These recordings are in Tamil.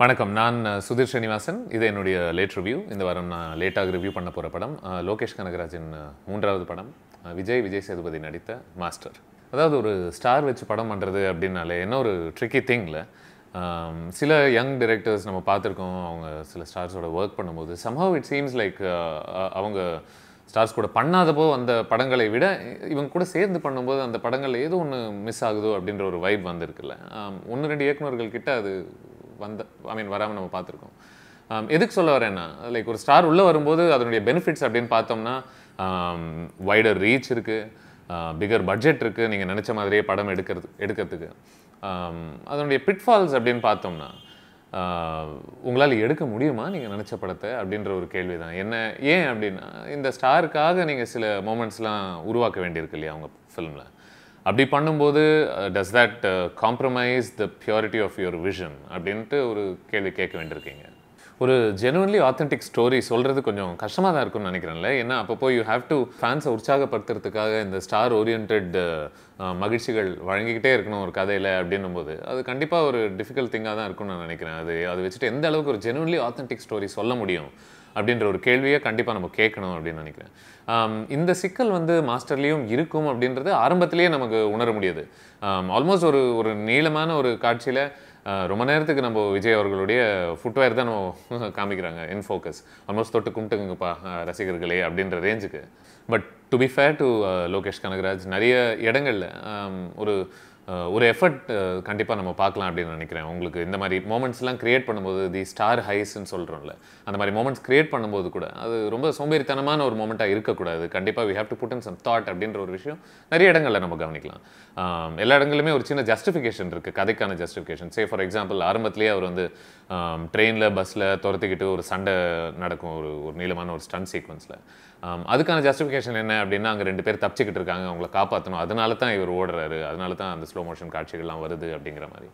வணக்கம் நான் அஹ், சுதீர் ஸ்ரீனிவாசன் இது என்னுடைய லேட் ரிவ்யூ இந்த வாரம் நான் லேட்டாக ரிவ்யூ பண்ண போகிற படம் அஹ், லோகேஷ் கனகராஜின் அஹ், மூன்றாவது படம் அஹ், விஜய் விஜய் சேதுபதி நடித்த மாஸ்டர் அதாவது ஒரு ஸ்டார் வச்சு படம் பண்ணுறது அப்படின்னாலே என்ன ஒரு ட்ரிக்கி திங்கில் சில யங் டிரெக்டர்ஸ் நம்ம பார்த்துருக்கோம் அவங்க சில ஸ்டார்ஸோட ஒர்க் பண்ணும்போது somehow இட் சீம்ஸ் லைக் அவங்க ஸ்டார்ஸ் கூட பண்ணாதப்போ அந்த படங்களை விட இவங்க கூட சேர்ந்து பண்ணும்போது அந்த படங்கள் ஏதோ ஒன்று மிஸ் ஆகுதோ அப்படின்ற ஒரு வைப் வந்திருக்குல்ல ஒன்று ரெண்டு இயக்குனர்கள் கிட்ட அது வந்த ஐ மீன் வராமல் நம்ம பார்த்துருக்கோம் ஆம், எதுக்கு சொல்ல வரேன்னா லைக் ஒரு ஸ்டார் உள்ளே வரும்போது அதனுடைய பெனிஃபிட்ஸ் அப்படின்னு பார்த்தோம்னா வைடர் ரீச் இருக்குது பிகர் பட்ஜெட் இருக்குது நீங்கள் நினச்ச மாதிரியே படம் எடுக்கிறது எடுக்கிறதுக்கு ஆம், அதனுடைய பிட்ஃபால்ஸ் அப்படின்னு பார்த்தோம்னா உங்களால் எடுக்க முடியுமா நீங்கள் நினச்ச படத்தை அப்படின்ற ஒரு கேள்வி தான் என்ன ஏன் அப்படின்னா இந்த ஸ்டாருக்காக நீங்கள் சில மூமெண்ட்ஸ்லாம் உருவாக்க வேண்டியிருக்கு இல்லையா அவங்க ஃபிலிமில் அப்படி பண்ணும்போது does that compromise the purity of your vision அப்படின்ட்டு ஒரு கேள்வி கேட்க வேண்டியிருக்கீங்க ஒரு ஜெனுவன்லி ஆத்தென்டிக் ஸ்டோரி சொல்கிறது கொஞ்சம் கஷ்டமாக தான் இருக்கும்னு நினைக்கிறேன்ல ஏன்னா அப்பப்போ யூ ஹேவ் டு ஃபேன்ஸை உற்சாகப்படுத்துறதுக்காக இந்த ஸ்டார் ஓரியன்ட் மகிழ்ச்சிகள் வழங்கிக்கிட்டே இருக்கணும் ஒரு கதையில் அப்படின்னும் போது அது கண்டிப்பாக ஒரு டிஃபிகல்ட் திங்காக தான் இருக்கும்னு நான் நினைக்கிறேன் அது அதை வச்சுட்டு எந்த அளவுக்கு ஒரு ஜெனுவன்லி ஆத்தென்டிக் ஸ்டோரி சொல்ல முடியும் அப்படின்ற ஒரு கேள்வியை கண்டிப்பாக நம்ம கேட்கணும் அப்படின்னு நினைக்கிறேன் ஆம், இந்த சிக்கல் வந்து மாஸ்டர்லேயும் இருக்கும் அப்படின்றது ஆரம்பத்திலேயே நமக்கு உணர முடியுது ஆல்மோஸ்ட் ஒரு ஒரு நீளமான ஒரு காட்சியில் ரொம்ப நேரத்துக்கு நம்ம விஜய் அவர்களுடைய ஃபுட்வேர் தான் நம்ம காமிக்கிறாங்க இன் ஃபோக்கஸ் ஆல்மோஸ்ட் தொட்டு கும்பிட்டுங்கப்பா அஹ், ரசிகர்களே அப்படின்ற ரேஞ்சுக்கு but to be fair to Lokesh Kanagaraj நிறைய இடங்களில் ஒரு அஹ், ஒரு எஃபர்ட் கண்டிப்பாக நம்ம பார்க்கலாம் அப்படின்னு நினைக்கிறேன் உங்களுக்கு இந்த மாதிரி மூமெண்ட்ஸ்லாம் க்ரியேட் பண்ணும்போது தி ஸ்டார் ஹைஸ்ன்னு சொல்கிறோம்ல அந்த மாதிரி மூமெண்ட்ஸ் க்ரியேட் பண்ணும்போது கூட அது ரொம்ப சோம்பேறித்தனமான ஒரு மூமெண்ட்டாக இருக்கக்கூடாது கண்டிப்பாக we have to put in some thought அப்படின்ற ஒரு விஷயம் நிறைய இடங்களில் நம்ம கவனிக்கலாம் ஆம், எல்லா இடங்களிலுமே ஒரு சின்ன ஜஸ்டிஃபிகேஷன் இருக்குது கதைக்கான ஜஸ்டிஃபிகேஷன் சே ஃபார் எக்ஸாம்பிள் ஆரம்பத்திலேயே அவர் வந்து ட்ரெயினில் பஸ்ஸில் துரத்திக்கிட்டு ஒரு சண்டை நடக்கும் ஒரு ஒரு நீளமான ஒரு ஸ்டன் சீக்வன்ஸில் அதுக்கான ஜஸ்டிஃபிகேஷன் என்ன அப்படின்னா அங்கே ரெண்டு பேர் தப்பிச்சுக்கிட்டு இருக்காங்க அவங்கள காப்பாற்றணும் அதனால தான் இவர் ஓடுறாரு அதனால தான் அந்த ஸ்லோ மோஷன் காட்சிகள்லாம் வருது அப்படிங்கிற மாதிரி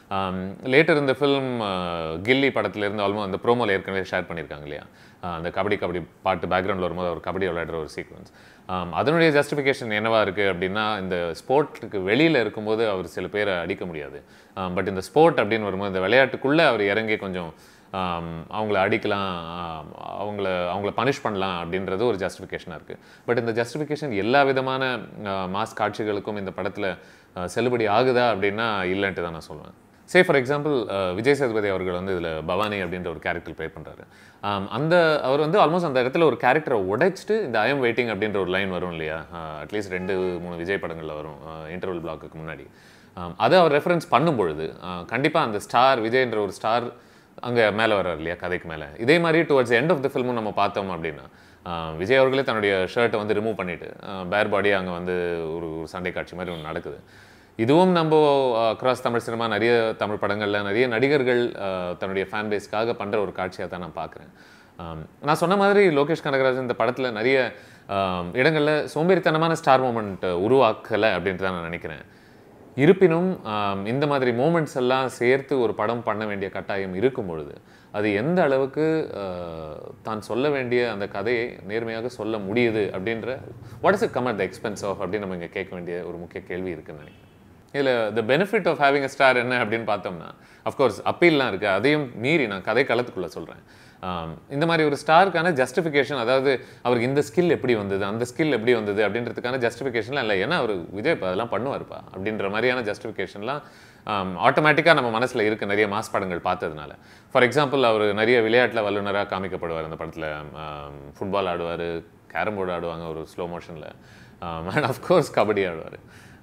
லேட்டர் இந்த ஃபிலிம் கில்லி படத்துலேருந்து ஆல்மோ அந்த ப்ரோமோவில் ஏற்கனவே ஷேர் பண்ணியிருக்காங்க இல்லையா ஆஹ் அந்த கபடி கபடி பாட்டு பேக்ரவுண்டில் வரும்போது அவர் கபடி விளையாடுற ஒரு சீக்வன்ஸ் அதனுடைய ஜஸ்டிஃபிகேஷன் என்னவா இருக்குது அப்படின்னா இந்த ஸ்போர்ட்டுக்கு வெளியில் இருக்கும்போது அவர் சில பேரை அடிக்க முடியாது பட் இந்த ஸ்போர்ட் அப்படின்னு வரும்போது இந்த விளையாட்டுக்குள்ளே அவர் இறங்கி கொஞ்சம் ஆம், அவங்கள அடிக்கலாம் ஆம், அவங்கள அவங்கள பனிஷ் பண்ணலாம் அப்படின்றது ஒரு ஜஸ்டிஃபிகேஷனாக இருக்குது பட் இந்த ஜஸ்டிஃபிகேஷன் எல்லா விதமான மாஸ் காட்சிகளுக்கும் இந்த படத்தில் செல்லுபடி ஆகுதா அப்படின்னா இல்லைன்ட்டு தான் நான் சொல்லுவேன் say for example Vijay Sethupathi அவர்கள் வந்து இதில் பவானி அப்படின்ற ஒரு கேரக்டர் ப்ளே பண்ணுறாரு அந்த அவர் வந்து ஆல்மோஸ்ட் அந்த இடத்துல ஒரு கேரக்டரை உடைச்சிட்டு இந்த ஐஎம் வெயிட்டிங் அப்படின்ற ஒரு லைன் வரும் இல்லையா அட்லீஸ்ட் ரெண்டு மூணு விஜய் படங்களில் வரும் இன்டர்வல் பிளாக்குக்கு முன்னாடி ஆம், அதை அவர் ரெஃபரன்ஸ் பண்ணும்பொழுது கண்டிப்பாக அந்த ஸ்டார் விஜய்ன்ற ஒரு ஸ்டார் அங்கே மேலே வர்றார் இல்லையா கதைக்கு மேலே இதே மாதிரி டுவர்ட்ஸ் எண்ட் ஆஃப் த ஃபில்மும் நம்ம பார்த்தோம் அப்படின்னா ஆஹ் விஜய் அவர்களே தன்னுடைய ஷர்ட்டை வந்து ரிமூவ் பண்ணிட்டு பேர் பாடி அங்கே வந்து ஒரு ஒரு சண்டை காட்சி மாதிரி ஒன்று நடக்குது இதுவும் நம்ம அக்ராஸ் தமிழ் சினிமா நிறைய தமிழ் படங்களில் நிறைய நடிகர்கள் ஆஹ் தன்னுடைய ஃபேன் பேஸ்க்காக பண்ணுற ஒரு காட்சியாக தான் நான் பார்க்குறேன் நான் சொன்ன மாதிரி லோகேஷ் கனகராஜன் இந்த படத்தில் நிறைய இடங்களில் சோம்பேறித்தனமான ஸ்டார் மூமெண்ட் உருவாக்கலை அப்படின்ட்டு தான் நான் நினைக்கிறேன் இருப்பினும் ஆம், இந்த மாதிரி மூமெண்ட்ஸ் எல்லாம் சேர்த்து ஒரு படம் பண்ண வேண்டிய கட்டாயம் இருக்கும் பொழுது அது எந்த அளவுக்கு ஆஹ், தான் சொல்ல வேண்டிய அந்த கதையை நேர்மையாக சொல்ல முடியுது அப்படின்ற what is it come at the expense of அப்படின்னு நம்ம இங்கே கேட்க வேண்டிய ஒரு முக்கிய கேள்வி இருக்குன்னு நினைக்கிறேன் இதில் the benefit of having a star என்ன அப்படின்னு பார்த்தோம்னா அஃப்கோர்ஸ் அப்பீல்லாம் இருக்குது அதையும் மீறி நான் கதை களத்துக்குள்ளே சொல்கிறேன் இந்த மாதிரி ஒரு ஸ்டாருக்கான ஜஸ்டிஃபிகேஷன் அதாவது அவருக்கு இந்த ஸ்கில் எப்படி வந்தது அந்த ஸ்கில் எப்படி வந்தது அப்படின்றதுக்கான ஜஸ்டிஃபிகேஷன்லாம் இல்லை ஏன்னா அவர் விஜய் இப்போ அதெல்லாம் பண்ணுவார்ப்பா அப்படின்ற மாதிரியான ஜஸ்டிஃபிகேஷன்லாம் ஆட்டோமேட்டிக்காக நம்ம மனசில் இருக்க நிறைய மாஸ் படங்கள் பார்த்ததுனால ஃபார் எக்ஸாம்பிள் அவர் நிறைய விளையாட்டில் வல்லுநராக காமிக்கப்படுவார் அந்த படத்தில் ஃபுட்பால் ஆடுவார் கேரம் போர்டு ஆடுவாங்க ஒரு ஸ்லோ மோஷனில் அண்ட் அஃப்கோர்ஸ் கபடி ஆடுவார்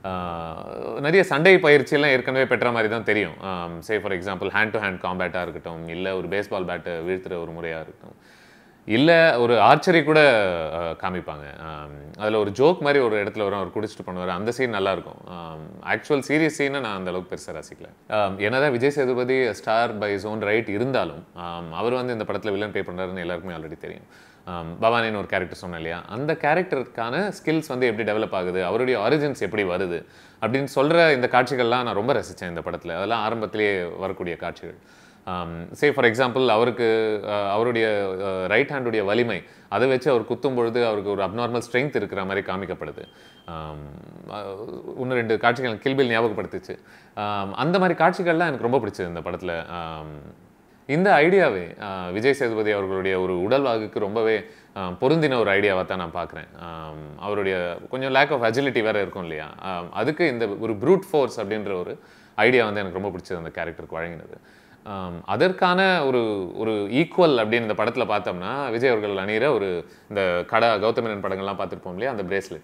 ஆஹ் நிறைய சண்டை பயிற்சியெல்லாம் ஏற்கனவே பெற்ற மாதிரி தான் தெரியும் say for example hand to hand காம்பேட்டாக இருக்கட்டும் இல்லை ஒரு பேஸ்பால் பேட்டை வீழ்த்துற ஒரு முறையாக இருக்கட்டும் இல்லை ஒரு ஆர்ச்சரி கூட ஆஹ் காமிப்பாங்க அதில் ஒரு ஜோக் மாதிரி ஒரு இடத்துல வரும் அவர் குடிச்சிட்டு பண்ணுவார் அந்த சீன் நல்லாயிருக்கும் ஆக்சுவல் சீரியஸ் சீனை நான் அந்த அளவுக்கு பெருசாக ரசிக்கல ஆம், என்னதான் Vijay Sethupathi star by own right இருந்தாலும் ஆம், அவர் வந்து இந்த படத்தில் வில்லன் பே பண்ணுறாருன்னு எல்லாருக்குமே ஆல்ரெடி தெரியும் ஆம், பவானின்னு ஒரு கேரக்டர் சொன்னேன் இல்லையா அந்த கேரக்டருக்கான ஸ்கில்ஸ் வந்து எப்படி டெவலப் ஆகுது அவருடைய ஆரிஜின்ஸ் எப்படி வருது அப்படின்னு சொல்கிற இந்த காட்சிகள்லாம் நான் ரொம்ப ரசித்தேன் இந்த படத்தில் அதெல்லாம் ஆரம்பத்திலேயே வரக்கூடிய காட்சிகள் சே ஃபார் எக்ஸாம்பிள் அவருக்கு அஹ், அவருடைய ரைட் ஹேண்டுடைய வலிமை அதை வச்சு அவர் குத்தும் பொழுது அவருக்கு ஒரு அப்நார்மல் ஸ்ட்ரென்த் இருக்கிற மாதிரி காமிக்கப்படுது ஆம், அஹ், இன்னும் ரெண்டு காட்சிகள் கில்பில் ஞாபகப்படுத்துச்சு ஆம், அந்த மாதிரி காட்சிகள்லாம் எனக்கு ரொம்ப பிடிச்சது இந்த படத்தில் இந்த ஐடியாவே ஆஹ், விஜய் சேதுபதி அவர்களுடைய ஒரு உடல்வாகுக்கு ரொம்பவே ஆஹ், பொருந்தின ஒரு ஐடியாவை தான் நான் பார்க்குறேன் அவருடைய கொஞ்சம் லேக் ஆஃப் அஜிலிட்டி வேறு இருக்கும் இல்லையா ஆஹ், அதுக்கு இந்த ஒரு ப்ரூட் ஃபோர்ஸ் அப்படின்ற ஒரு ஐடியா வந்து எனக்கு ரொம்ப பிடிச்சது அந்த கேரக்டருக்கு வழங்கினது ஆம், அதற்கான ஒரு ஒரு ஈக்குவல் அப்படின்னு இந்த படத்தில் பார்த்தோம்னா விஜய் அவர்கள் அணிகிற ஒரு இந்த கடா கௌதமேனன் படங்கள்லாம் பார்த்துருப்போம் இல்லையா அந்த பிரேஸ்லெட்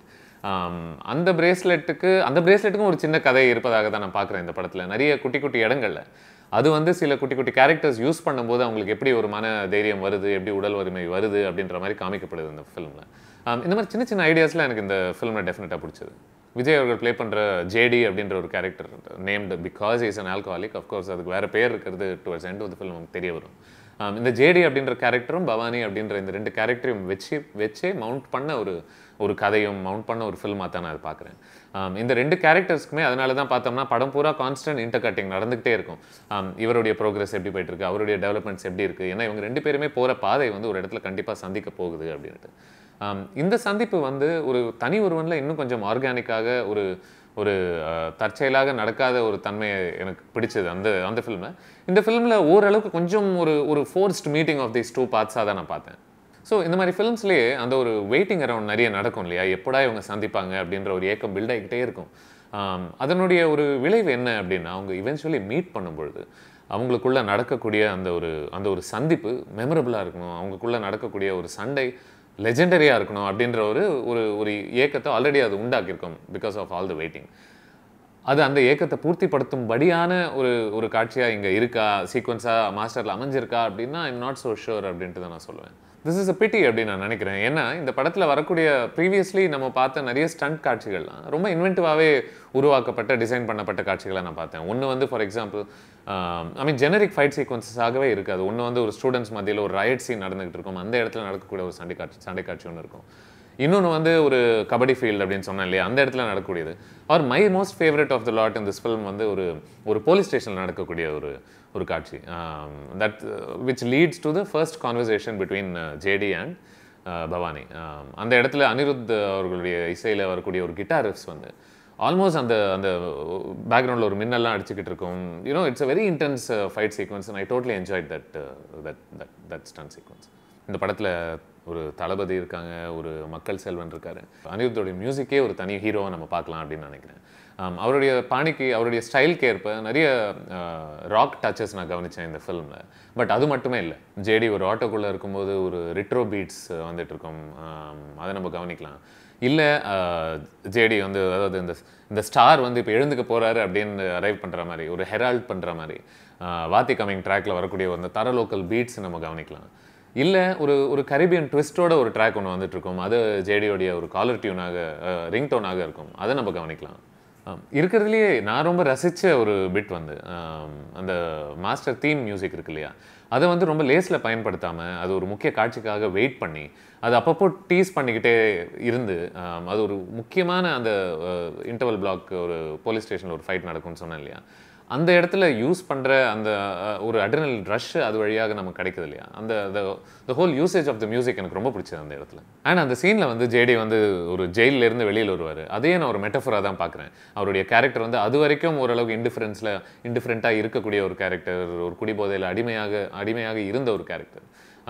அந்த பிரேஸ்லெட்டுக்கு அந்த பிரேஸ்லெட்டுக்கும் ஒரு சின்ன கதை இருப்பதாக தான் நான் பார்க்குறேன் இந்த படத்தில் நிறைய குட்டி குட்டி இடங்கள்ல அது வந்து சில குட்டி குட்டி கேரக்டர்ஸ் யூஸ் பண்ணும்போது அவங்களுக்கு எப்படி ஒரு மன தைரியம் வருது எப்படி உடல் வலிமை வருது அப்படின்ற மாதிரி காமிக்கப்படுது இந்த ஃபிலிமில் இந்த மாதிரி சின்ன சின்ன ஐடியாஸ்லாம் எனக்கு இந்த ஃபிலிமில் டெஃபினட்டாக பிடிச்சது விஜய் அவர்கள் ப்ளே பண்ணுற ஜேடி அப்படின்ற ஒரு character named because is an alcoholic of course அதுக்கு வேறு பேர் இருக்கிறது towards end of the film நமக்கு தெரிய வரும் ஆம், இந்த ஜேடி அப்படின்ற கேரக்டரும் பவானி அப்படின்ற இந்த ரெண்டு கேரக்டரையும் வச்சு வச்சே மவுண்ட் பண்ண ஒரு ஒரு கதையும் மவுண்ட் பண்ண ஒரு ஃபில்மாக தான் நான் அதை பார்க்குறேன் இந்த ரெண்டு கேரக்டர்ஸ்க்குமே அதனால தான் பார்த்தோம்னா படம் பூரா கான்ஸ்டன்ட் இன்டர் கட்டிங் நடந்துகிட்டே இருக்கும் ஆம், இவருடைய ப்ரோக்ரஸ் எப்படி போயிட்டு இருக்கு அவருடைய டெவலப்மெண்ட்ஸ் எப்படி இருக்குது ஏன்னா இவங்க ரெண்டு பேருமே போகிற பாதை வந்து ஒரு இடத்துல கண்டிப்பாக சந்திக்க போகுது அப்படின்ட்டு ஆம், இந்த சந்திப்பு வந்து ஒரு தனி ஒருவனில் இன்னும் கொஞ்சம் ஆர்கானிக்காக ஒரு ஒரு அஹ், தற்செயலாக நடக்காத ஒரு தன்மையை எனக்கு பிடிச்சது அந்த அந்த ஃபில்மை இந்த ஃபிலிமில் ஓரளவுக்கு கொஞ்சம் ஒரு ஒரு forced meeting of these two பார்ட்ஸாக தான் நான் பார்த்தேன் ஸோ இந்த மாதிரி ஃபிலிம்ஸ்லேயே அந்த ஒரு வெயிட்டிங் அரவுண்ட் நிறைய நடக்கும் இல்லையா எப்படா இவங்க சந்திப்பாங்க அப்படின்ற ஒரு ஏக்கம் பில்ட் ஆகிக்கிட்டே இருக்கும் ஆம், அதனுடைய ஒரு விளைவு என்ன அப்படின்னா அவங்க இவென்ச்சுவலி மீட் பண்ணும்பொழுது அவங்களுக்குள்ள நடக்கக்கூடிய அந்த ஒரு அந்த ஒரு சந்திப்பு மெமரபுளாக இருக்கணும் அவங்களுக்குள்ள நடக்கக்கூடிய ஒரு சண்டை லெஜெண்டரியாக இருக்கணும் அப்படின்ற ஒரு ஒரு ஒரு ஏக்கத்தை ஆல்ரெடி அது உண்டாக்கியிருக்கோம் because of all the waiting அது அந்த ஏக்கத்தை பூர்த்திப்படுத்தும்படியான ஒரு ஒரு காட்சியாக இங்கே இருக்கா சீக்வன்ஸாக மாஸ்டரில் அமைஞ்சிருக்கா அப்படின்னா ஐம் நாட் ஸோ ஷுர் அப்படின்ட்டு தான் நான் சொல்லுவேன் திஸ் இஸ் அ பிட்டி அப்படின்னு நான் நினைக்கிறேன் ஏன்னா இந்த படத்தில் வரக்கூடிய ப்ரீவியஸ்லி நம்ம பார்த்த நிறைய ஸ்டண்ட் காட்சிகள்லாம் ரொம்ப இன்வென்டிவாகவே உருவாக்கப்பட்ட டிசைன் பண்ணப்பட்ட காட்சிகளை நான் பார்த்தேன் ஒன்று வந்து for example I mean generic fight சீக்வன்சஸாகவே இருக்காது ஒன்று வந்து ஒரு ஸ்டூடெண்ட்ஸ் மத்தியில் ஒரு ரயட் சீன் நடந்துகிட்டு இருக்கும் அந்த இடத்துல நடக்கக்கூடிய ஒரு சண்டை காட்சி சண்டை காட்சி ஒன்று இருக்கும் இன்னொன்று வந்து ஒரு கபடி ஃபீல்டு அப்படின்னு சொன்னேன் இல்லையா அந்த இடத்துல நடக்கக்கூடியது are my most favourite of the lot இந்த ஃபிலிம் வந்து ஒரு ஒரு போலீஸ் ஸ்டேஷனில் நடக்கக்கூடிய ஒரு ஒரு காட்சி that which leads to the first conversation between JD and Bhavani Um, அந்த இடத்துல அனிருத் அவர்களுடைய இசையில் வரக்கூடிய ஒரு கிட்டார் ரிஃப்ஸ் வந்து ஆல்மோஸ்ட் அந்த அந்த பேக்ரவுண்டில் ஒரு மின்னெல்லாம் அடிச்சுக்கிட்டு இருக்கும் you know it's a very intense fight sequence and I totally enjoy that that that that stun sequence இந்த படத்தில் ஒரு தளபதி இருக்காங்க ஒரு மக்கள் செல்வன் இருக்காரு அனிருத்தோடைய மியூசிக்கே ஒரு தனி ஹீரோவை நம்ம பார்க்கலாம் அப்படின்னு நினைக்கிறேன் ஆம், அவருடைய பாணிக்கு அவருடைய ஸ்டைலுக்கு ஏற்ப நிறைய ராக் டச்சஸ் நான் கவனித்தேன் இந்த ஃபிலிமில் பட் அது மட்டுமே இல்லை ஜேடி ஒரு ஆட்டோக்குள்ளே இருக்கும்போது ஒரு ரிட்ரோ பீட்ஸ் வந்துட்டு இருக்கும் ஆம், அதை நம்ம கவனிக்கலாம் இல்லை ஜேடி வந்து அதாவது இந்த இந்த ஸ்டார் வந்து இப்போ எழுந்துக்க போகிறாரு அப்படின்னு அரைவ் பண்ணுற மாதிரி ஒரு ஹெரால்ட் பண்ணுற மாதிரி ஆஹ், வாத்தி கமிங் ட்ராக்ல வரக்கூடிய அந்த தர லோக்கல் பீட்ஸ் நம்ம கவனிக்கலாம் இல்லை ஒரு ஒரு கரீபியன் ட்விஸ்டோட ஒரு ட்ராக் ஒன்று வந்துட்டு இருக்கும் அது ஜேடியோடைய ஒரு காலர் டியூனாக ரிங் டோனாக இருக்கும் அதை நம்ம கவனிக்கலாம் ஆம், இருக்கிறதுலையே நான் ரொம்ப ரசித்த ஒரு பிட் வந்து ஆம், அந்த மாஸ்டர் தீம் மியூசிக் இருக்கு இல்லையா அதை வந்து ரொம்ப லேஸில் பயன்படுத்தாமல் அது ஒரு முக்கிய காட்சிக்காக வெயிட் பண்ணி அது அப்பப்போ டீஸ் பண்ணிக்கிட்டே இருந்து ஆம், அது ஒரு முக்கியமான அந்த இன்டர்வல் பிளாக் ஒரு போலீஸ் ஸ்டேஷனில் ஒரு ஃபைட் நடக்கும்னு சொன்னேன் இல்லையா அந்த இடத்துல யூஸ் பண்ணுற அந்த அஹ், ஒரு அட்ரினல் ரஷ் அது வழியாக நமக்கு கிடைக்குது இல்லையா அந்த the whole usage of the music எனக்கு ரொம்ப பிடிச்சது அந்த இடத்துல அண்ட் அந்த சீனில் வந்து ஜேடி வந்து ஒரு ஜெயில்ல இருந்து வெளியில் வருவார் அதையே நான் ஒரு மெட்டஃபராக தான் பார்க்குறேன் அவருடைய கேரக்டர் வந்து அது வரைக்கும் ஓரளவுக்கு இன்டிஃபரன்ஸில் இன்டிஃபரெண்ட்டாக இருக்கக்கூடிய ஒரு கேரக்டர் ஒரு குடிபோதையில் அடிமையாக அடிமையாக இருந்த ஒரு கேரக்டர்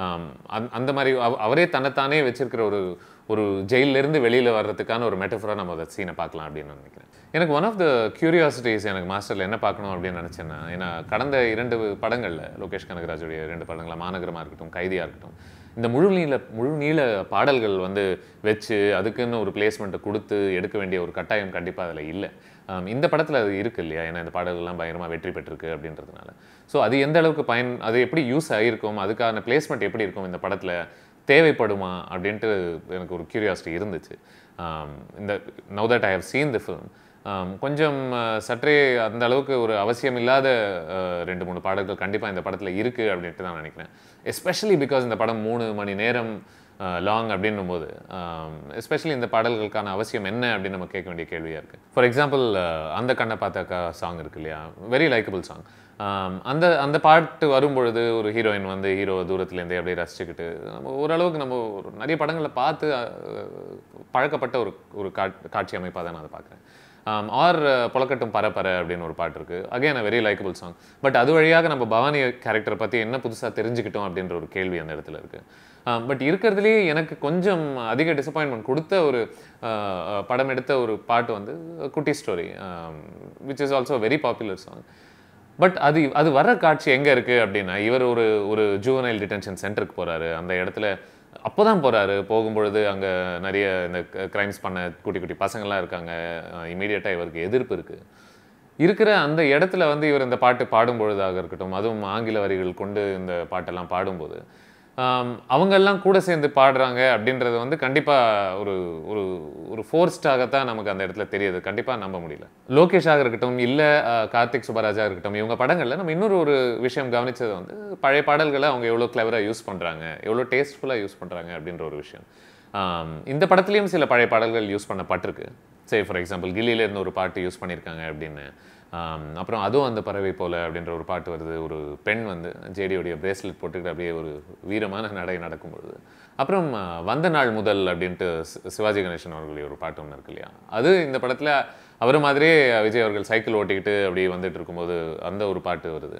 அந்த மாதிரி அவ- அவரே தன்னைத்தானே வச்சிருக்கிற ஒரு ஒரு ஜெயிலிருந்து வெளியில் வர்றதுக்கான ஒரு மெட்டஃபராக நம்ம அந்த சீனை பார்க்கலாம் அப்படின்னு நான் நினைக்கிறேன் எனக்கு ஒன் ஆஃப் த கியூரியாசிட்டிஸ் எனக்கு மாஸ்டரில் என்ன பார்க்கணும் அப்படின்னு நினச்சேன்னா ஏன்னா கடந்த இரண்டு படங்களில் லோகேஷ் கனகராஜுடைய இரண்டு படங்களில் மாநகரமாக இருக்கட்டும் கைதியாக இருக்கட்டும் இந்த முழு நீள முழு நீள பாடல்கள் வந்து வச்சு அதுக்குன்னு ஒரு பிளேஸ்மெண்ட்டை கொடுத்து எடுக்க வேண்டிய ஒரு கட்டாயம் கண்டிப்பாக அதில் இல்லை ஆம், இந்த படத்தில் அது இருக்கு இல்லையா ஏன்னா இந்த பாடல்கள்லாம் பயங்கரமாக வெற்றி பெற்றிருக்கு அப்படின்றதுனால ஸோ அது எந்த அளவுக்கு பயன் அது எப்படி யூஸ் ஆகிருக்கும் அதுக்கான பிளேஸ்மெண்ட் எப்படி இருக்கும் இந்த படத்தில் தேவைப்படுமா அப்படின்ட்டு எனக்கு ஒரு கியூரியாசிட்டி இருந்துச்சு ஆம், இந்த now that I have seen the film கொஞ்சம் அஹ், சற்றே அந்த அளவுக்கு ஒரு அவசியம் இல்லாத அஹ், ரெண்டு மூணு பாடல்கள் கண்டிப்பாக இந்த படத்தில் இருக்குது அப்படின்ட்டு தான் நினைக்கிறேன் எஸ்பெஷலி பிகாஸ் இந்த படம் மூணு மணி நேரம் லாங் அப்படின்னும் போது எஸ்பெஷலி இந்த பாடல்களுக்கான அவசியம் என்ன அப்படின்னு நம்ம கேட்க வேண்டிய கேள்வியாக இருக்குது ஃபார் எக்ஸாம்பிள் அந்த கண்ணை பார்த்தாக்கா சாங் இருக்கு இல்லையா வெரி லைக்கபிள் சாங் அந்த அந்த பாட்டு வரும்பொழுது ஒரு ஹீரோயின் வந்து ஹீரோ தூரத்துலேருந்தே அப்படியே ரசிச்சுக்கிட்டு நம்ம ஓரளவுக்கு நம்ம ஒரு நிறைய படங்களை பார்த்து அஹ், பழக்கப்பட்ட ஒரு ஒரு காட் காட்சி அமைப்பாக தான் நான் அதை பார்க்குறேன் ஆர் புலக்கட்டும் பரப்பர அப்படின்னு ஒரு பாட்டு இருக்குது again very likeable song but அது வழியாக நம்ம பவானி கேரக்டரை பற்றி என்ன புதுசாக தெரிஞ்சுக்கிட்டோம் அப்படின்ற ஒரு கேள்வி அந்த இடத்துல இருக்குது பட் இருக்கிறதுலேயே எனக்கு கொஞ்சம் அதிக டிசப்பாயின்மெண்ட் கொடுத்த ஒரு ஆஹ், ஆஹ், படம் எடுத்த ஒரு பாட்டு வந்து Kutti story which is also very popular song but அது அது வர காட்சி எங்கே இருக்குது அப்படின்னா இவர் ஒரு ஒரு ஜூவனைல் டிடென்ஷன் சென்டருக்கு போகிறாரு அந்த இடத்துல அப்போ தான் போகிறாரு போகும்பொழுது அங்கே நிறைய இந்த க்ரைம்ஸ் பண்ண குட்டி குட்டி பசங்கள்லாம் இருக்காங்க இமீடியட்டாக இவருக்கு எதிர்ப்பு இருக்குது இருக்கிற அந்த இடத்துல வந்து இவர் இந்த பாட்டு பாடும்பொழுதாக இருக்கட்டும் அதுவும் ஆங்கில வரிகள் கொண்டு இந்த பாட்டெல்லாம் பாடும்போது ஆம், அவங்கெல்லாம் கூட சேர்ந்து பாடுறாங்க அப்படின்றது வந்து கண்டிப்பாக ஒரு ஒரு ஒரு ஃபோர்ஸ்டாகத்தான் நமக்கு அந்த இடத்துல தெரியுது கண்டிப்பாக நம்ப முடியல லோகேஷாக இருக்கட்டும் இல்லை கார்த்திக் சுப்பராஜா இருக்கட்டும் இவங்க படங்களில் நம்ம இன்னொரு ஒரு விஷயம் கவனிச்சது வந்து பழைய பாடல்களை அவங்க எவ்வளோ கிளவராக யூஸ் பண்ணுறாங்க எவ்வளோ டேஸ்ட்ஃபுல்லாக யூஸ் பண்ணுறாங்க அப்படின்ற ஒரு விஷயம் ஆம், இந்த படத்துலையும் சில பழைய பாடல்கள் யூஸ் பண்ணப்பட்டிருக்கு சே ஃபார் எக்ஸாம்பிள் கில்லியில இருந்து ஒரு பாட்டு யூஸ் பண்ணியிருக்காங்க அப்படின்னு ஆம், அப்புறம் அதுவும் அந்த பறவை போல அப்படின்ற ஒரு பாட்டு வருது ஒரு பெண் வந்து ஜேடியோடைய பிரேஸ்லெட் போட்டுக்கிட்டு அப்படியே ஒரு வீரமான நடை நடக்கும் பொழுது அப்புறம் ஆ, வந்த நாள் முதல் அப்படின்ட்டு சி- சிவாஜி கணேசன் அவர்களுடைய ஒரு பாட்டு ஒன்று இருக்கு இல்லையா அது இந்த படத்தில் அவர் மாதிரியே விஜய் அவர்கள் சைக்கிள் ஓட்டிக்கிட்டு அப்படியே வந்துட்டு இருக்கும்போது அந்த ஒரு பாட்டு வருது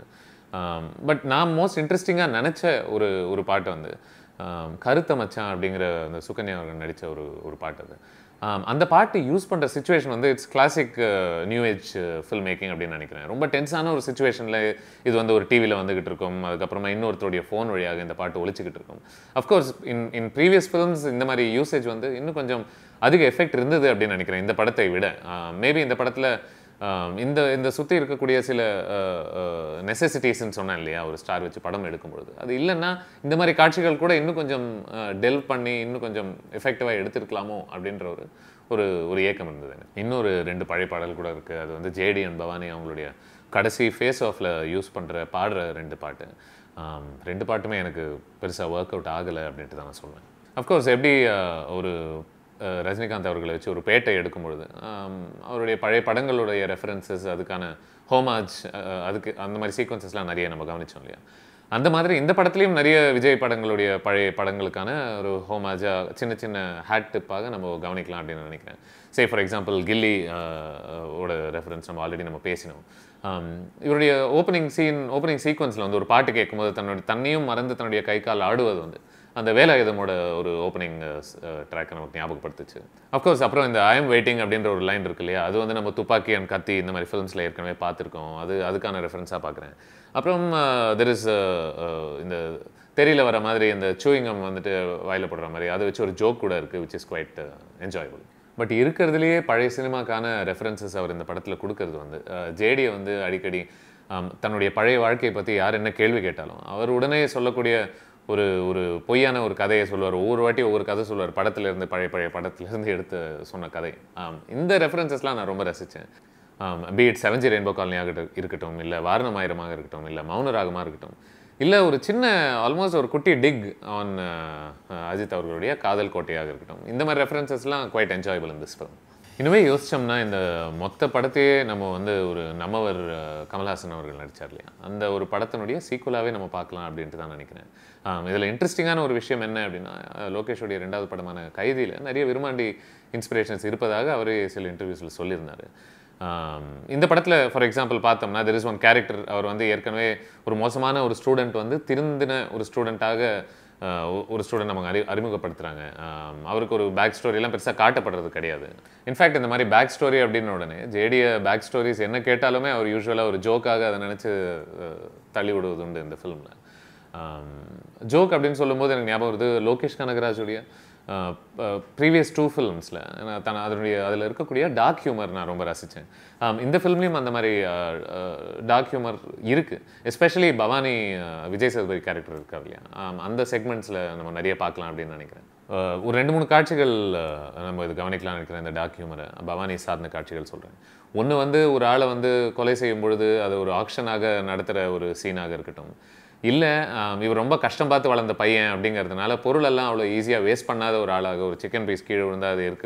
பட் நான் மோஸ்ட் இன்ட்ரெஸ்டிங்காக நினச்ச ஒரு ஒரு பாட்டு வந்து ஆம், கருத்த மச்சான் அப்படிங்கிற அந்த சுகன்யா அவர்கள் நடித்த ஒரு ஒரு பாட்டு அது ஆம், அந்த பாட்டு யூஸ் பண்ணுற சுச்சுவேஷன் வந்து it's classic new age film making அப்படின்னு நினைக்கிறேன் ரொம்ப டென்ஸான ஒரு சுச்சுவேஷனில் இது வந்து ஒரு டிவியில் வந்துகிட்டு இருக்கும் அதுக்கப்புறமா இன்னொருத்தருடைய ஃபோன் வழியாக இந்த பாட்டு ஒழிச்சிக்கிட்டு இருக்கும் of course in in previous films இந்த மாதிரி யூசேஜ் வந்து இன்னும் கொஞ்சம் அதிக எஃபெக்ட் இருந்தது அப்படின்னு நினைக்கிறேன் இந்த படத்தை விட மேபி இந்த படத்தில் ஆம், இந்த இந்த சுற்றி இருக்கக்கூடிய சில நெசசிட்டிஸ்ன்னு சொன்னேன் இல்லையா ஒரு ஸ்டார் வச்சு படம் எடுக்கும்பொழுது அது இல்லைன்னா இந்த மாதிரி காட்சிகள் கூட இன்னும் கொஞ்சம் டெல் பண்ணி இன்னும் கொஞ்சம் எஃபெக்டிவாக எடுத்திருக்கலாமோ அப்படின்ற ஒரு ஒரு ஒரு ஏக்கம் இருந்தது எனக்கு இன்னொரு ரெண்டு பழைய பாடல் கூட இருக்குது அது வந்து ஜேடி அண்ட் பவானி அவங்களுடைய கடைசி ஃபேஸ் ஆஃபில் யூஸ் பண்ணுற பாடுற ரெண்டு பாட்டு ஆம், ரெண்டு பாட்டுமே எனக்கு பெருசாக ஒர்க் அவுட் ஆகலை அப்படின்ட்டு தான் நான் சொல்வேன் அஃப்கோர்ஸ் எப்படி அஹ், ஒரு அஹ், ரஜினிகாந்த் அவர்களை வச்சு ஒரு பேட்டை எடுக்கும் பொழுது ஆம், அவருடைய பழைய படங்களுடைய ரெஃபரன்சஸ் அதுக்கான ஹோமாஜ் அதுக்கு அந்த மாதிரி சீக்வன்சஸ்லாம் நிறைய நம்ம கவனிச்சோம் இல்லையா அந்த மாதிரி இந்த படத்துலையும் நிறைய விஜய் படங்களுடைய பழைய படங்களுக்கான ஒரு ஹோமாஜா சின்ன சின்ன ஹேட் டிப்பாக நம்ம கவனிக்கலாம் அப்படின்னு நினைக்கிறேன் சே ஃபார் எக்ஸாம்பிள் கில்லி அஹ், ஓட ரெஃபரன்ஸ் நம்ம ஆல்ரெடி நம்ம பேசினோம் ஆம், இவருடைய ஓப்பனிங் சீன் ஓப்பனிங் சீக்வன்ஸில் வந்து ஒரு பாட்டு கேட்கும்போது தன்னுடைய தன்னையும் மறந்து தன்னுடைய கை கால் ஆடுவது வந்து அந்த வேலாயுதமோட ஒரு ஓப்பனிங் ட்ராக்கை நமக்கு ஞாபகப்படுத்துச்சு அஃப்கோர்ஸ் அப்புறம் இந்த ஐ எம் வெயிட்டிங் அப்படின்ற ஒரு லைன் இருக்கு இல்லையா அது வந்து நம்ம துப்பாக்கி அண்ட் கத்தி இந்த மாதிரி ஃபிலிம்ஸில் ஏற்கனவே பார்த்துருக்கோம் அது அதுக்கான ரெஃபரன்ஸாக பார்க்குறேன் அப்புறம் தெர் இஸ் இந்த தெரியல வர மாதிரி இந்த சூயிங்கம் வந்துட்டு வாயில போடுற மாதிரி அதை வச்சு ஒரு ஜோக் கூட இருக்குது which is quite enjoyable but இருக்கிறதுலையே பழைய சினிமாக்கான ரெஃபரன்சஸ் அவர் இந்த படத்தில் கொடுக்கறது வந்து ஜேடியை வந்து அடிக்கடி ஆம், தன்னுடைய பழைய வாழ்க்கையை பற்றி யார் என்ன கேள்வி கேட்டாலும் அவர் உடனே சொல்லக்கூடிய ஒரு ஒரு பொய்யான ஒரு கதையை சொல்லுவார் ஒவ்வொரு வாட்டி ஒவ்வொரு கதை சொல்லுவார் படத்துல இருந்து பழைய பழைய படத்துல இருந்து எடுத்து சொன்ன கதை ஆம், இந்த ரெஃபரன்சஸ்லாம் நான் ரொம்ப ரசித்தேன் பீட் செவன்ஜி ரெயின்போ காலனியாக இருக்கட்டும் இல்லை வாரணமாயிரமாக இருக்கட்டும் இல்லை மௌனராகமாக இருக்கட்டும் இல்லை ஒரு சின்ன ஆல்மோஸ்ட் ஒரு குட்டி டிக் ஆன் அஜித் அவர்களுடைய காதல் கோட்டையாக இருக்கட்டும் இந்த மாதிரி ரெஃபரன்சஸ்லாம் குவைட் என்ஜாயபிள் இந்த ஃபிலிம் இனிமே யோசிச்சோம்னா இந்த மொத்த படத்தையே நம்ம வந்து ஒரு நம்மவர் அஹ், கமல்ஹாசன் அவர்கள் நடிச்சார் இல்லையா அந்த ஒரு படத்தினுடைய சீக்குவலாகவே நம்ம பார்க்கலாம் அப்படின்ட்டு தான் நினைக்கிறேன் இதில் இன்ட்ரெஸ்டிங்கான ஒரு விஷயம் என்ன அப்படின்னா அஹ், லோகேஷோடைய ரெண்டாவது படமான கைதியில் நிறைய விருமாண்டி இன்ஸ்பிரேஷன்ஸ் இருப்பதாக அவரே சில இன்டர்வியூஸில் சொல்லியிருந்தார் ஆம், இந்த படத்தில் ஃபார் எக்ஸாம்பிள் பார்த்தோம்னா தெர் இஸ் ஒன் கேரக்டர் அவர் வந்து ஏற்கனவே ஒரு மோசமான ஒரு ஸ்டூடெண்ட் வந்து திருந்தின ஒரு ஸ்டூடெண்ட்டாக ஒரு ஸ்டூடெண்ட் நமக்கு அறி அறிமுகப்படுத்துகிறாங்க அவருக்கு ஒரு பேக் ஸ்டோரியெல்லாம் பெருசாக காட்டப்படுறது கிடையாது இன்ஃபேக்ட் இந்த மாதிரி பேக் ஸ்டோரி அப்படின்னு உடனே ஜேடிய பேக் ஸ்டோரிஸ் என்ன கேட்டாலுமே அவர் யூஸ்வலாக ஒரு ஜோக்காக அதை நினச்சி தள்ளி விடுவது உண்டு இந்த ஃபிலிமில் ஜோக் அப்படின்னு சொல்லும்போது எனக்கு ஞாபகம் வருது லோகேஷ் கனகராஜுடைய ப்ரீவியஸ் டூ ஃபிலிம்ஸில் தன் அதனுடைய அதில் இருக்கக்கூடிய டார்க் ஹியூமர் நான் ரொம்ப ரசித்தேன் இந்த ஃபிலிம்லேயும் அந்த மாதிரி டார்க் ஹியூமர் இருக்குது எஸ்பெஷலி பவானி அஹ், விஜய் சேதுபதி கேரக்டர் இருக்கா இல்லையா ஆம், அந்த செக்மெண்ட்ஸில் நம்ம நிறைய பார்க்கலாம் அப்படின்னு நினைக்கிறேன் அஹ், ஒரு ரெண்டு மூணு காட்சிகள் அஹ், நம்ம இது கவனிக்கலாம் நினைக்கிறேன் இந்த டார்க் ஹியூமரை பவானி சார்ந்த காட்சிகள் சொல்கிறேன் ஒன்று வந்து ஒரு ஆளை வந்து கொலை செய்யும் பொழுது அது ஒரு ஆக்ஷனாக நடத்துகிற ஒரு சீனாக இருக்கட்டும் இல்லை இவர் ரொம்ப கஷ்டம் பார்த்து வளர்ந்த பையன் அப்படிங்கிறதுனால பொருளெல்லாம் அவ்வளோ ஈஸியாக வேஸ்ட் பண்ணாத ஒரு ஆளாக ஒரு சிக்கன் பீஸ் கீழே விழுந்தா அது இருக்கிற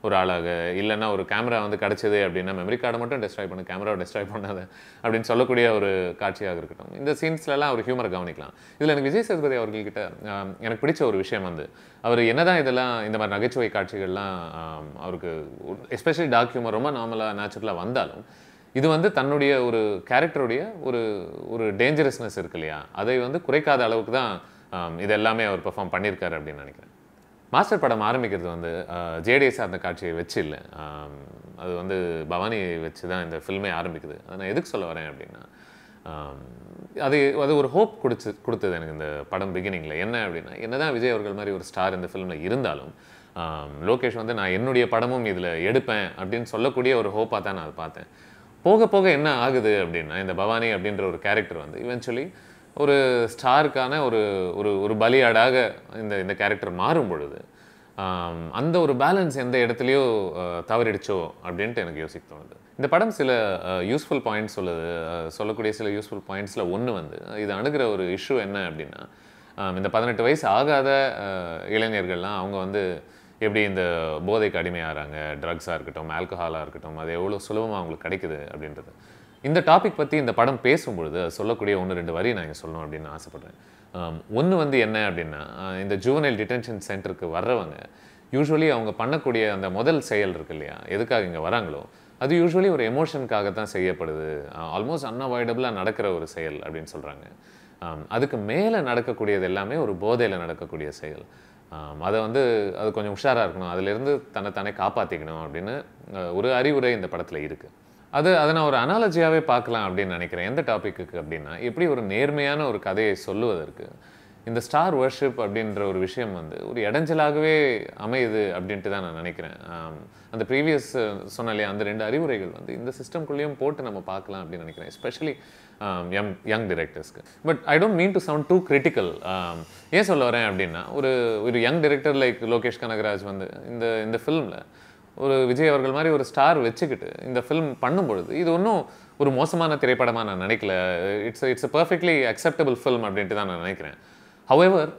ஒரு ஆளாக இல்லைன்னா ஒரு கேமரா வந்து கிடச்சிது அப்படின்னா மெமரி கார்டை மட்டும் டெஸ்ட்ராய் பண்ணு கேமராவை டெஸ்ட்ராய் பண்ணாத அப்படின்னு சொல்லக்கூடிய ஒரு காட்சியாக இருக்கட்டும் இந்த சீன்ஸ்லலாம் ஒரு ஹியூமரை கவனிக்கலாம் இதில் எனக்கு விஜய் சேதுபதி அவர்கள்கிட்ட ஆம், எனக்கு பிடிச்ச ஒரு விஷயம் வந்து அவர் என்னதான் இதெல்லாம் இந்த மாதிரி நகைச்சுவை காட்சிகள்லாம் ஆம், அவருக்கு எஸ்பெஷலி டார்க் ஹியூமர் ரொம்ப நார்மலாக நேச்சுரலாக வந்தாலும் இது வந்து தன்னுடைய ஒரு கேரக்டருடைய ஒரு ஒரு டேஞ்சரஸ்னஸ் இருக்கு இல்லையா அதை வந்து குறைக்காத அளவுக்கு தான் ஆம், இது எல்லாமே அவர் பெர்ஃபார்ம் பண்ணியிருக்காரு அப்படின்னு நினைக்கிறேன் மாஸ்டர் படம் ஆரம்பிக்கிறது வந்து ஜேடிஏ சார்ந்த காட்சியை வச்சு இல்லை ஆம், அது வந்து பவானியை வச்சு தான் இந்த ஃபில்மே ஆரம்பிக்குது அதை நான் எதுக்கு சொல்ல வரேன் அப்படின்னா ஆம், அது அது ஒரு ஹோப் கொடுத்து கொடுத்தது எனக்கு இந்த படம் பிகினிங்கில் என்ன அப்படின்னா என்னதான் விஜய் அவர்கள் மாதிரி ஒரு ஸ்டார் இந்த ஃபிலிமில் இருந்தாலும் ஆம், லோகேஷ் வந்து நான் என்னுடைய படமும் இதில் எடுப்பேன் அப்படின்னு சொல்லக்கூடிய ஒரு ஹோப்பாக தான் நான் அதை பார்த்தேன் போக போக என்ன ஆகுது அப்படின்னா இந்த பவானி அப்படின்ற ஒரு கேரக்டர் வந்து இவென்ச்சுவலி ஒரு ஸ்டாருக்கான ஒரு ஒரு ஒரு பலியாடாக இந்த இந்த கேரக்டர் மாறும் பொழுது ஆம், அந்த ஒரு பேலன்ஸ் எந்த இடத்துலையோ அஹ், தவறிடுச்சோ அப்படின்ட்டு எனக்கு யோசிக்க தோணுது இந்த படம் சில யூஸ்ஃபுல் பாயிண்ட்ஸ் சொல்லுது அஹ், சொல்லக்கூடிய சில யூஸ்ஃபுல் பாயிண்ட்ஸில் ஒன்று வந்து இது அணுகிற ஒரு இஷ்யூ என்ன அப்படின்னா ஆம், இந்த பதினெட்டு வயசு ஆகாத அஹ், இளைஞர்கள்லாம் அவங்க வந்து எப்படி இந்த போதைக்கு அடிமையாகிறாங்க ட்ரக்ஸாக இருக்கட்டும் ஆல்கஹாலாக இருக்கட்டும் அது எவ்வளோ சுலபமாக அவங்களுக்கு கிடைக்குது அப்படின்றது இந்த டாபிக் பற்றி இந்த படம் பேசும்பொழுது அது சொல்லக்கூடிய ஒன்று ரெண்டு வரி நான் இங்கே சொல்லணும் அப்படின்னு ஆசைப்பட்றேன் ஒன்று வந்து என்ன அப்படின்னா ஆஹ் இந்த ஜூவனைல் டிடென்ஷன் சென்டருக்கு வர்றவங்க யூஸ்வலி அவங்க பண்ணக்கூடிய அந்த முதல் செயல் இருக்கு இல்லையா எதுக்காக இங்கே வராங்களோ அது யூஸ்வலி ஒரு எமோஷனுக்காக தான் செய்யப்படுது ஆல்மோஸ்ட் அன்அவாய்டபுளாக நடக்கிற ஒரு செயல் அப்படின்னு சொல்கிறாங்க அதுக்கு மேலே நடக்கக்கூடியது எல்லாமே ஒரு போதையில் நடக்கக்கூடிய செயல் ஆம், அதை வந்து அது கொஞ்சம் உஷாராக இருக்கணும் அதிலிருந்து தன்னை தானே காப்பாற்றிக்கணும் அப்படின்னு அஹ், ஒரு அறிவுரை இந்த படத்தில் இருக்குது அது அதை நான் ஒரு அனாலஜியாகவே பார்க்கலாம் அப்படின்னு நினைக்கிறேன் எந்த டாப்பிக்கு அப்படின்னா எப்படி ஒரு நேர்மையான ஒரு கதையை சொல்லுவதற்கு இந்த ஸ்டார் வர்ஷிப் அப்படின்ற ஒரு விஷயம் வந்து ஒரு இடைஞ்சலாகவே அமையுது அப்படின்ட்டு தான் நான் நினைக்கிறேன் ஆம், அந்த ப்ரீவியஸ் சொன்ன இல்லையா அந்த ரெண்டு அறிவுரைகள் வந்து இந்த சிஸ்டம்குள்ளேயும் போட்டு நம்ம பார்க்கலாம் அப்படின்னு நினைக்கிறேன் எஸ்பெஷலி யங் யங் டிரெக்டர்ஸ்க்கு but I don't mean to sound too critical ஏன் சொல்ல வரேன் அப்படின்னா ஒரு ஒரு young director like Lokesh Kanagaraj வந்து இந்த இந்த ஃபிலிமில் ஒரு விஜய் அவர்கள் மாதிரி ஒரு ஸ்டார் வச்சுக்கிட்டு இந்த ஃபிலிம் பண்ணும்பொழுது இது ஒன்றும் ஒரு மோசமான திரைப்படமாக நான் நினைக்கல it's it's a perfectly acceptable film அப்படின்ட்டு தான் நான் நினைக்கிறேன் ஹவெவர்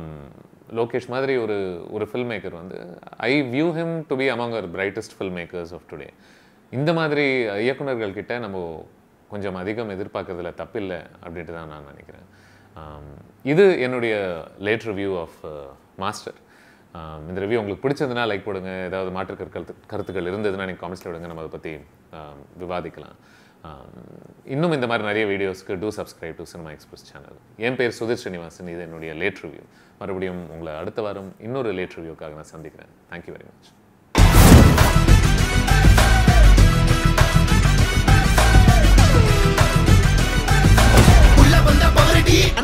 லோகேஷ் மாதிரி ஒரு ஒரு ஃபில்ம் மேக்கர் வந்து I view him to be among our brightest film makers of today இந்த மாதிரி இயக்குனர்கள் கிட்ட நம்ம கொஞ்சம் அதிகம் எதிர்பார்க்கறதுல தப்பில்லை அப்படின்ட்டு தான் நான் நினைக்கிறேன் ஆம், இது என்னுடைய லேட் ரிவ்யூ ஆஃப் மாஸ்டர் இந்த ரிவ்யூ உங்களுக்கு பிடிச்சதுன்னா லைக் போடுங்க ஏதாவது மாற்று கருத்து கருத்துக்கள் இருந்ததுன்னா நீங்கள் காமெண்ட்ஸில் விடுங்க நம்ம அதை பற்றி விவாதிக்கலாம் ஆம், இன்னும் இந்த மாதிரி நிறைய வீடியோஸ்க்கு do subscribe to Cinema Express channel என் பேர் சுதீர் ஸ்ரீனிவாசன் இது என்னுடைய லேட் ரிவ்யூ மறுபடியும் உங்களை அடுத்த வாரம் இன்னொரு லேட் ரிவ்யூக்காக நான் சந்திக்கிறேன் தேங்க்யூ வெரி மச் உள்ள வந்த பாரடி